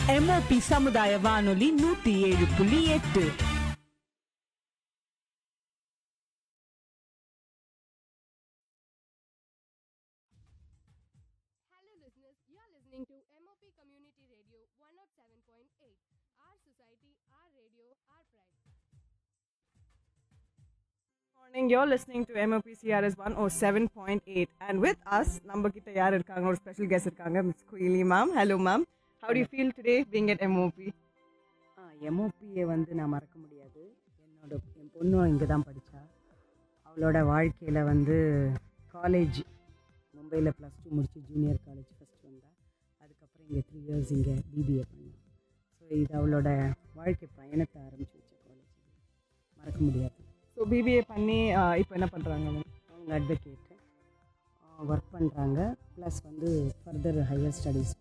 MOP சமுதாய வானொலி நூத்தி ஏழு புள்ளி எட்டு Hello listeners, you are listening to MOP Community Radio 107.8. Our society, our radio, our pride. morning. You're listening to MOP CRS 107.8 and with us நம்ம கிட்ட யார் இருக்காங்க ஒரு ஸ்பெஷல் கெஸ்ட் இருக்காங்க miss Kuyili ma'am hello ma'am how do you feel today being at MOP ஆ எம்ஓபியை வந்து நான் மறக்க முடியாது என்னோட என் பொண்ணும் இங்கே தான் படித்தா அவளோட வாழ்க்கையில் வந்து காலேஜ் மும்பையில் ப்ளஸ் டூ முடிச்சு ஜூனியர் காலேஜ் ஃபஸ்ட் வந்தா அதுக்கப்புறம் இங்கே த்ரீ இயர்ஸ் இங்கே பிபிஏ பண்ணா ஸோ இது அவளோட வாழ்க்கை பயணத்தை ஆரம்பிச்சு வச்ச காலேஜ் மறக்க முடியாது ஸோ பிபிஏ பண்ணி ஆஹ், இப்போ என்ன பண்ணுறாங்க அவங்க அட்வொகேட்டு ஒர்க் பண்ணுறாங்க ப்ளஸ் வந்து ஃபர்தர் ஹையர் ஸ்டடீஸ்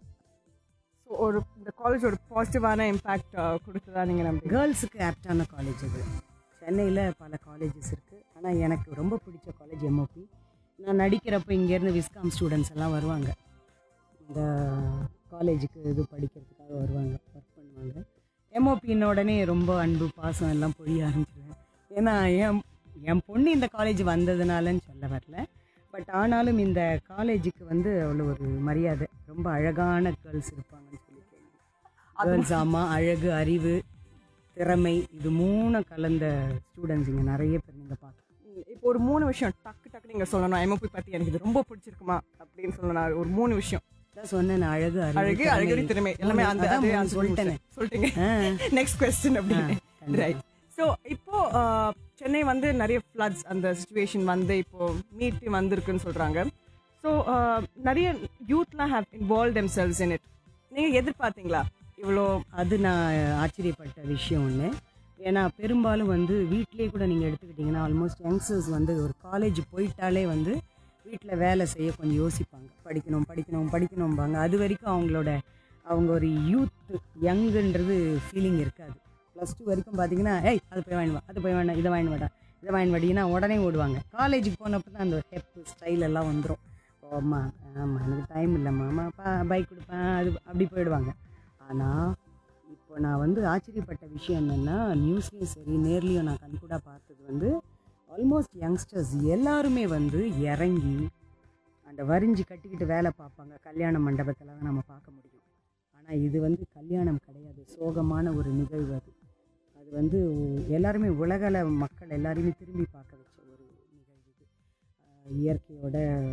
ஸோ ஒரு இந்த காலேஜ் ஒரு பாசிட்டிவான இம்பாக்ட் கொடுத்ததா நீங்கள் நம்புறீங்க கேர்ள்ஸுக்கு ஆப்டான காலேஜ் இது சென்னையில் பல காலேஜஸ் இருக்குது ஆனால் எனக்கு ரொம்ப பிடிச்ச காலேஜ் எம்ஓபி நான் நடிக்கிறப்போ இங்கேருந்து விஸ்காம் ஸ்டூடெண்ட்ஸ் எல்லாம் வருவாங்க இந்த காலேஜுக்கு இது படிக்கிறதுக்காக வருவாங்க ஒர்க் பண்ணுவாங்க எம்ஓபின்ன உடனே ரொம்ப அன்பு பாசம் எல்லாம் பொழிய ஆரம்பிச்சிடுவேன் ஏன்னா என் என் பொண்ணு இந்த காலேஜ் வந்ததுனாலன்னு சொல்ல வரல பட் ஆனாலும் இந்த காலேஜுக்கு வந்து அவ்வளோ ஒரு மரியாதை ரொம்ப அழகான கேர்ள்ஸ் இருப்பாங்கன்னு சொல்லி கேள்வி கேர்ள்ஸ் ஆமாம் அழகு அறிவு திறமை இது மூணு கலந்த ஸ்டூடெண்ட்ஸ் இங்கே நிறைய பேர் நீங்கள் பார்க்கலாம் இப்போ ஒரு மூணு விஷயம் டக்கு டக்கு நீங்கள் சொல்லணும் எம்ஓபி பற்றி எனக்கு இது ரொம்ப பிடிச்சிருக்குமா அப்படின்னு சொல்லணும் ஒரு மூணு விஷயம் அதான் சொன்னேன் நான் அழகு அறிவு அழகு திறமை. அழகு திறமை எல்லாமே அந்த அதான் அதே மூணு answer சொல்லிட்டேனே சொல்லிட்டீங்க ஆ, நெக்ஸ்ட் கொஸ்டின் அப்படின்னு கண்டிப்பா. ரைட் ஸோ இப்போ ஆஹ், சென்னை வந்து நிறைய ஃப்ளட்ஸ் அந்த சுச்சுவேஷன் வந்து இப்போ மீட்டு வந்திருக்குன்னு சொல்றாங்க ஸோ நிறைய யூத்லாம் have involve themselves in it நீங்க எதிர்பார்த்தீங்களா இவ்வளோ அது நான் ஆச்சரியப்பட்ட விஷயம் ஒன்று ஏன்னா பெரும்பாலும் வந்து வீட்டிலேயே கூட நீங்கள் எடுத்துக்கிட்டிங்கன்னா ஆல்மோஸ்ட் யங்ஸ்டர்ஸ் வந்து ஒரு காலேஜ் போயிட்டாலே வந்து வீட்டில் வேலை செய்ய கொஞ்சம் யோசிப்பாங்க படிக்கணும் படிக்கணும் படிக்கணும்பாங்க அது வரைக்கும் அவங்களோட அவங்க ஒரு யூத் யங்குன்றது ஃபீலிங் இருக்காது ப்ளஸ் டூ வரைக்கும் பார்த்தீங்கன்னா ஏய் அது போய் வாங்கிவா அது போய் வேண்டாம் இதை வாங்கி வாடா இதை வாங்கி வாடினா உடனே ஓடுவாங்க காலேஜுக்கு போனப்போ தான் அந்த ஹெப் ஸ்டைல் எல்லாம் வந்துடும் ஓம்மா ஆமாம் எனக்கு டைம் இல்லைம்மா அம்மா பைக் கொடுப்பேன் அது அப்படி போயிடுவாங்க ஆனால் இப்போ நான் வந்து ஆச்சரியப்பட்ட விஷயம் என்னென்னா நியூஸ்லேயும் சரி நேர்லேயும் நான் கண்கூடாக பார்த்தது வந்து ஆல்மோஸ்ட் யங்ஸ்டர்ஸ் எல்லாருமே வந்து இறங்கி அந்த வரிஞ்சு கட்டிக்கிட்டு வேலை பார்ப்பாங்க கல்யாண மண்டபத்தில் தான் நம்ம பார்க்க முடியும் ஆனால் இது வந்து கல்யாணம் கிடையாது சோகமான ஒரு நிகழ்வு அது அது வந்து எல்லாருமே உலகள மக்கள் எல்லாரையுமே திரும்பி பார்க்க வச்ச ஒரு நிகழ்வு இது ஆஹ் இயற்கையோட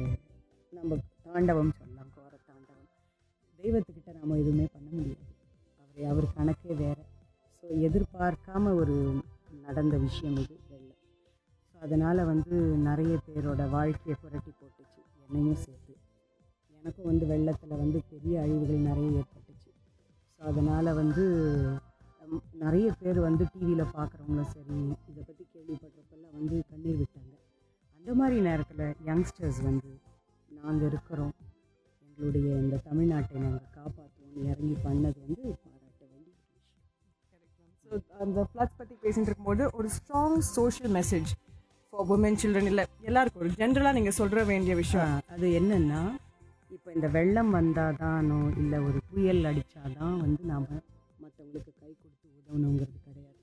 நம்ம தாண்டவம் சொல்லலாம் கோர தாண்டவம் தெய்வத்துக்கிட்ட நாம் எதுவுமே பண்ண முடியாது அவர் அவர் கணக்கே வேற ஸோ எதிர்பார்க்காம ஒரு நடந்த விஷயம் இது வெள்ளம் ஸோ அதனால் வந்து நிறைய பேரோட வாழ்க்கையை புரட்டி போட்டுச்சு என்னையும் சேர்த்து எனக்கும் வந்து வெள்ளத்தில் வந்து பெரிய அழிவுகள் நிறைய ஏற்பட்டுச்சு ஸோ அதனால் வந்து ஹம், நிறைய பேர் வந்து டிவியில் பார்க்குறவங்களும் சரி இதை பற்றி கேள்விப்படுறப்பெல்லாம் வந்து கண்ணீர் விட்டாங்க அந்த மாதிரி நேரத்தில் யங்ஸ்டர்ஸ் வந்து நாங்கள் இருக்கிறோம் எங்களுடைய இந்த தமிழ்நாட்டை நாங்கள் காப்பாற்றுவோம் இறங்கி பண்ணது வந்து பாராட்ட வேண்டிய ஒரு விஷயம் ஸோ அந்த ஃப்ளட்ஸ் பற்றி பேசிட்டு இருக்கும்போது ஒரு strong social message for woman children இல்லை எல்லாருக்கும் ஒரு ஜென்ரலாக நீங்கள் சொல்கிற வேண்டிய விஷயம் ஆ, அது என்னன்னா இப்போ இந்த வெள்ளம் வந்தால் தானோ இல்லை ஒரு புயல் அடித்தாதான் வந்து நாம் மற்றவங்களுக்கு கை கொடுத்து உதவணுங்கிறது கிடையாது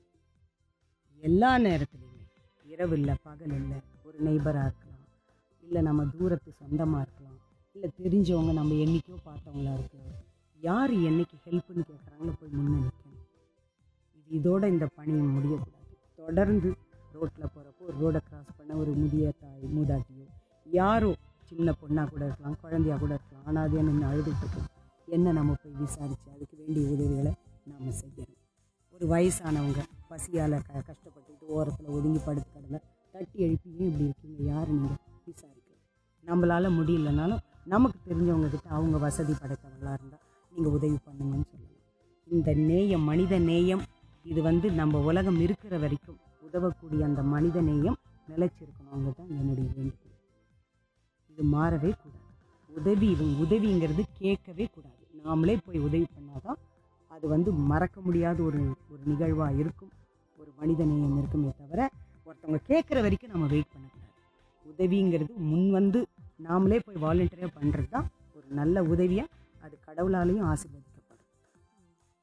எல்லா நேரத்துலையுமே இரவு இல்லை பகல் இல்லை ஒரு நெய்பராக இருக்கலாம் இல்லை நம்ம தூரத்து சொந்தமாக இருக்கலாம் இல்லை தெரிஞ்சவங்க நம்ம என்றைக்கோ பார்த்தவங்களா இருக்கலாம் யார் என்னைக்கு ஹெல்ப்னு கேட்குறாங்களோ போய் முன்னே நிற்கணும் இது இதோட இந்த பணி முடியக்கூடாது தொடர்ந்து ரோட்டில் போகிறப்போ ஒரு ரோடை கிராஸ் பண்ண ஒரு முதிய தாய் மூதாட்டியோ யாரோ சின்ன பொண்ணாக கூட இருக்கலாம் குழந்தையா கூட இருக்கலாம் ஆனால் அது நின்று அழுதுட்டு இருக்கலாம் என்ன நம்ம போய் விசாரித்து அதுக்கு வேண்டிய உதவிகளை நாம் செய்யணும் ஒரு வயசானவங்க பசியால் க கஷ்டப்பட்டுட்டு ஓரத்தில் ஒதுங்கி படுத்து கிடந்த தட்டி எழுப்பி ஏன் இப்படி இருக்கீங்க யார் நீங்கள் விசாரிக்கணும் நம்மளால் முடியலனாலும் நமக்கு தெரிஞ்சவங்க கிட்ட அவங்க வசதி படைத்தவங்களாக இருந்தால் நீங்கள் உதவி பண்ணுங்கன்னு சொல்லலாம் இந்த நேயம் மனித நேயம் இது வந்து நம்ம உலகம் இருக்கிற வரைக்கும் உதவக்கூடிய அந்த மனித நேயம் நிலைச்சிருக்கணுங்க தான் என்னுடைய வேண்டுகோள் இது மாறவே கூடாது உதவி இவங்க உதவிங்கிறது கேட்கவே கூடாது நாமளே போய் உதவி பண்ணாதான் அது வந்து மறக்க முடியாத ஒரு ஒரு நிகழ்வாக இருக்கும் ஒரு மனித நேயம் இருக்குமே தவிர ஒருத்தவங்க கேட்குற வரைக்கும் நம்ம வெயிட் பண்ணக்கூடாது உதவிங்கிறது முன் வந்து நாமளே போய் வாலண்டியராக பண்ணுறது தான் ஒரு நல்ல உதவியாக அது கடவுளாலையும் ஆசீர்வதிக்கப்படும்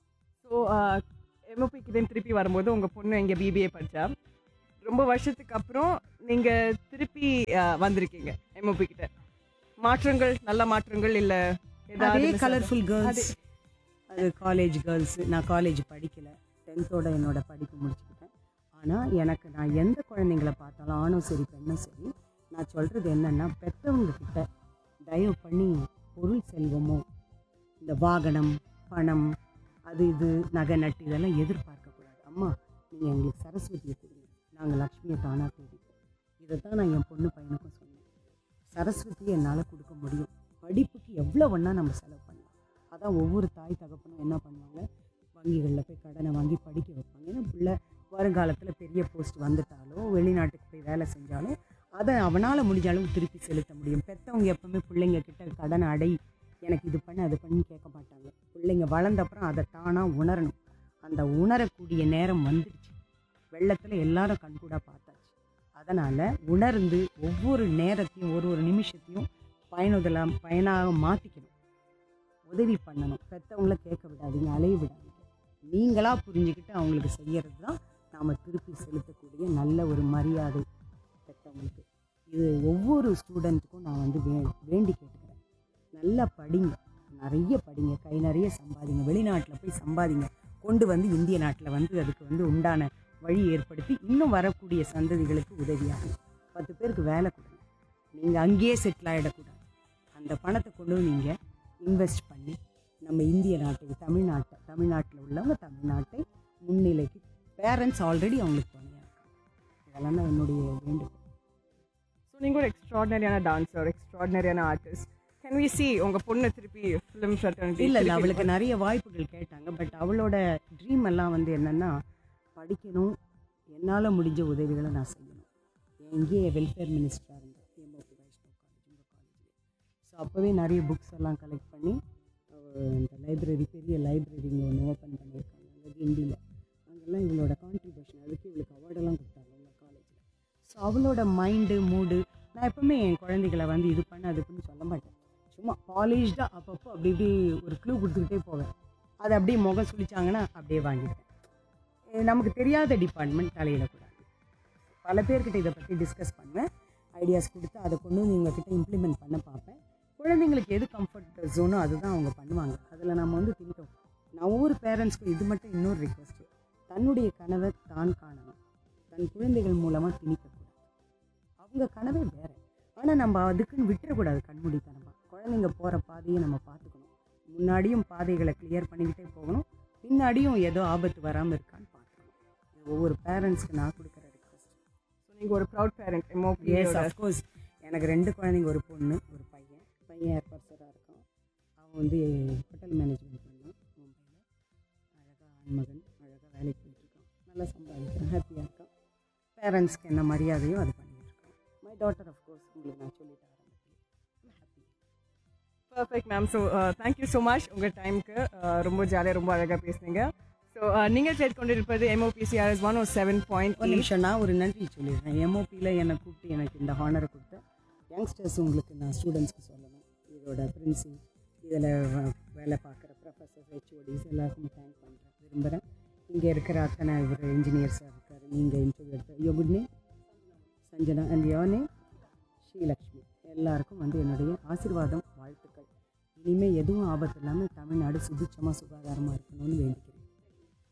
ஸோ எம்ஓபி கிட்ட திருப்பி வரும்போது உங்கள் பொண்ணு இங்கே பிபிஏ படித்தா ரொம்ப வருஷத்துக்கு அப்புறம் நீங்கள் திருப்பி uh, வந்திருக்கீங்க எம்ஓபி கிட்ட மாற்றங்கள் நல்ல மாற்றங்கள் இல்லை அதே கலர்ஃபுல் கேர்ள்ஸ் அது காலேஜ் கேர்ள்ஸ் நான் காலேஜ் படிக்கல டென்த்தோட என்னோட படிப்பு முடிச்சுக்கிட்டேன் ஆனால் எனக்கு நான் எந்த குழந்தைங்கள பார்த்தாலும் ஆணும் சரி பெண்ணும் சரி நான் சொல்கிறது என்னென்னா பெற்றவங்க கிட்ட தயவு பண்ணி பொருள் செல்வமோ இந்த வாகனம் பணம் அது இது நகை நட்டு இதெல்லாம் எதிர்பார்க்கக்கூடாது அம்மா நீங்கள் எங்களுக்கு சரஸ்வதியை கொடுங்க நாங்கள் லக்ஷ்மியை தானாக தேடிப்போம் இதை தான் நான் என் பொண்ணு பையனுக்கும் சொன்னேன் சரஸ்வதியை என்னால் கொடுக்க முடியும் படிப்புக்கு எவ்வளோ வேணால் நம்ம செலவு பண்ணலாம் அதான் ஒவ்வொரு தாய் தகப்பனும் என்ன பண்ணுவாங்க வங்கிகளில் போய் கடனை வாங்கி படிக்க வைப்பாங்க ஏன்னா பிள்ளை வருங்காலத்தில் பெரிய போஸ்ட் வந்துட்டாலோ வெளிநாட்டுக்கு போய் வேலை செஞ்சாலும் அதை அவனால் முடிஞ்ச அளவு திருப்பி செலுத்த முடியும் பெற்றவங்க எப்பவுமே பிள்ளைங்க கிட்ட கடனை அடை எனக்கு இது பண்ணு அது பண்ணி கேட்க மாட்டாங்க பிள்ளைங்க வளர்ந்த அப்புறம் அதை தானாக உணரணும் அந்த உணரக்கூடிய நேரம் வந்துடுச்சு வெள்ளத்தில் எல்லாரும் கண்கூடாக பார்த்தாச்சு அதனால் உணர்ந்து ஒவ்வொரு நேரத்தையும் ஒரு ஒரு நிமிஷத்தையும் பயனுதலாம் பயனாக மாற்றிக்கணும் உதவி பண்ணணும் பெற்றவங்கள கேட்க விடாதீங்க அலைய விடாதீங்க நீங்களாக புரிஞ்சுக்கிட்டு அவங்களுக்கு செய்கிறது தான் நாம் திருப்பி செலுத்தக்கூடிய நல்ல ஒரு மரியாதை பெற்றவங்களுக்கு இது ஒவ்வொரு ஸ்டூடெண்ட்டுக்கும் நான் வந்து வே வேண்டி கேட்டுக்கிறேன் நல்லா படிங்க நிறைய படிங்க கை நிறைய சம்பாதிங்க வெளிநாட்டில் போய் சம்பாதிங்க கொண்டு வந்து இந்திய நாட்டில் வந்து அதுக்கு வந்து உண்டான வழி ஏற்படுத்தி இன்னும் வரக்கூடிய சந்ததிகளுக்கு உதவியாகும் பத்து பேருக்கு வேலை கொடுங்க நீங்கள் அங்கேயே செட்டில் ஆகிடக்கூடாது அந்த பணத்தை கொண்டு நீங்கள் இன்வெஸ்ட் பண்ணி நம்ம இந்திய நாட்டை தமிழ்நாட்டை தமிழ்நாட்டில் உள்ளவங்க தமிழ்நாட்டை முன்னிலைக்கு பேரண்ட்ஸ் ஆல்ரெடி அவங்களுக்கு துணையாக இருக்காங்க இதெல்லாம் தான் என்னுடைய வேண்டுகோள் ஸோ நீங்கள் ஒரு எக்ஸ்ட்ராடினரியான டான்ஸர் எக்ஸ்ட்ராடினரியான ஆர்டிஸ்ட் கேன் வி சி உங்கள் பொண்ணு திருப்பி ஃபிலிம் ஃப்ரெட்டர்னிட்டி இல்லை இல்லை அவளுக்கு நிறைய வாய்ப்புகள் கேட்டாங்க பட் அவளோட ட்ரீம் எல்லாம் வந்து என்னென்னா படிக்கணும் என்னால் முடிஞ்ச உதவிகளை நான் செய்யணும் எங்கேயே வெல்ஃபேர் மினிஸ்டராக இருந்தேன் எம்ஓபி வைஷ்ணவ் காலேஜ் உங்கள் காலேஜ்லேயே ஸோ அப்போவே நிறைய புக்ஸ் எல்லாம் கலெக்ட் பண்ணி அவ இந்த லைப்ரரி பெரிய லைப்ரரி ஒன்று ஓப்பன் பண்ணியிருக்காங்க அங்கே கிண்டியில் அங்கெல்லாம் இவளோட கான்ட்ரிபியூஷன் அதுக்கு இவளுக்கு அவார்டெல்லாம் கொடுத்தாங்க உங்கள் காலேஜில் ஸோ அவளோட மைண்டு மூடு நான் எப்பவுமே என் குழந்தைகளை வந்து இது பண்ண அது பண்ணி சொல்ல மாட்டேன் சும்மா பாலிஷ்டாக அப்பப்போ அப்படி இப்படி ஒரு க்ளூ கொடுத்துக்கிட்டே போவேன் அதை அப்படியே முகம் சுழிச்சாங்கன்னா அப்படியே வாங்கிடுவேன் அஹ் நமக்கு தெரியாத டிபார்ட்மெண்ட் தலையிடக்கூடாது பல பேர்கிட்ட இதை பற்றி டிஸ்கஸ் பண்ணுவேன் ஐடியாஸ் கொடுத்து அதை கொண்டு வந்து இவங்கக்கிட்ட இம்ப்ளிமெண்ட் பண்ண பார்ப்பேன் குழந்தைங்களுக்கு எது கம்ஃபர்ட் ஜோனோ அதுதான் அவங்க பண்ணுவாங்க அதில் நம்ம வந்து திணிக்கோம் நான் ஒவ்வொரு பேரண்ட்ஸ்க்கும் இது மட்டும் இன்னொரு ரிக்வஸ்ட்டு தன்னுடைய கனவை தான் காணணும் தன் குழந்தைகள் மூலமாக திணிக்கக்கூடாது அவங்க கனவே வேறு ஆனால் நம்ம அதுக்குன்னு விட்டுறக்கூடாது கண்மூடித்தனமாக குழந்தைங்க போகிற பாதையை நம்ம பார்த்துக்கணும் முன்னாடியும் பாதைகளை கிளியர் பண்ணிக்கிட்டே போகணும் பின்னாடியும் ஏதோ ஆபத்து வராமல் இருக்கான்னு பார்க்கணும் இது ஒவ்வொரு பேரண்ட்ஸ்க்கு நான் கொடுக்குற ரிக்வஸ்ட் ஸோ நீங்கள் ஒரு proud parent MOP yes of course எனக்கு ரெண்டு குழந்தைங்க ஒரு பொண்ணு ஒரு பையன் பையன் ஏர்பர்சராக இருக்கான் அவன் வந்து ஹோட்டல் மேனேஜ்மெண்ட் பண்ணான் மும்பையில் அழகாக ஆண்மகன் அழகாக வேலைக்கு போயிட்டுருக்கான் நல்லா சம்பாதிக்கிறான் ஹாப்பியாக இருக்கான் பேரண்ட்ஸ்க்கு என்ன மரியாதையோ அது பண்ணிட்டு இருக்கான் மை டாட்டர் அஃப்கோர்ஸ் உங்களுக்கு நான் சொல்லிட்டு ஆரம்பிக்கிறேன் happy perfect ma'am so thank you so much உங்கள் டைமுக்கு ரொம்ப ஜாலியாக ரொம்ப அழகாக பேசுனீங்க ஸோ நீங்கள் கேட்டுக்கொண்டிருப்பது MOPCRS one O seven point ஒரு நிமிஷம் நான் ஒரு நன்றி சொல்லிடுறேன் எம்ஓபியில் என்னை கூப்பிட்டு எனக்கு இந்த ஹானரை கொடுத்த யங்ஸ்டர்ஸ் உங்களுக்கு நான் ஸ்டூடெண்ட்ஸ்க்கு சொல்லணும் இதோட பிரின்சி இதில் வேலை பார்க்குற ப்ரொஃபஸர்ஸ் ஹெச்ஓடிஸ் எல்லாருக்கும் தேங்க் பண்ணுறேன் விரும்புகிறேன் இங்கே இருக்கிற அத்தனை இவர் இன்ஜினியர்ஸாக இருக்கார் நீங்கள் இன்டர்வியூ எடுத்த your good name Sanjana and your name Srilakshmi எல்லாருக்கும் வந்து என்னுடைய ஆசீர்வாதம் வாழ்த்துக்கள் இனிமேல் எதுவும் ஆபத்து இல்லாமல் தமிழ்நாடு சுபிட்சமாக சுகாதாரமாக இருக்கணும்னு வேண்டிக்கிறேன்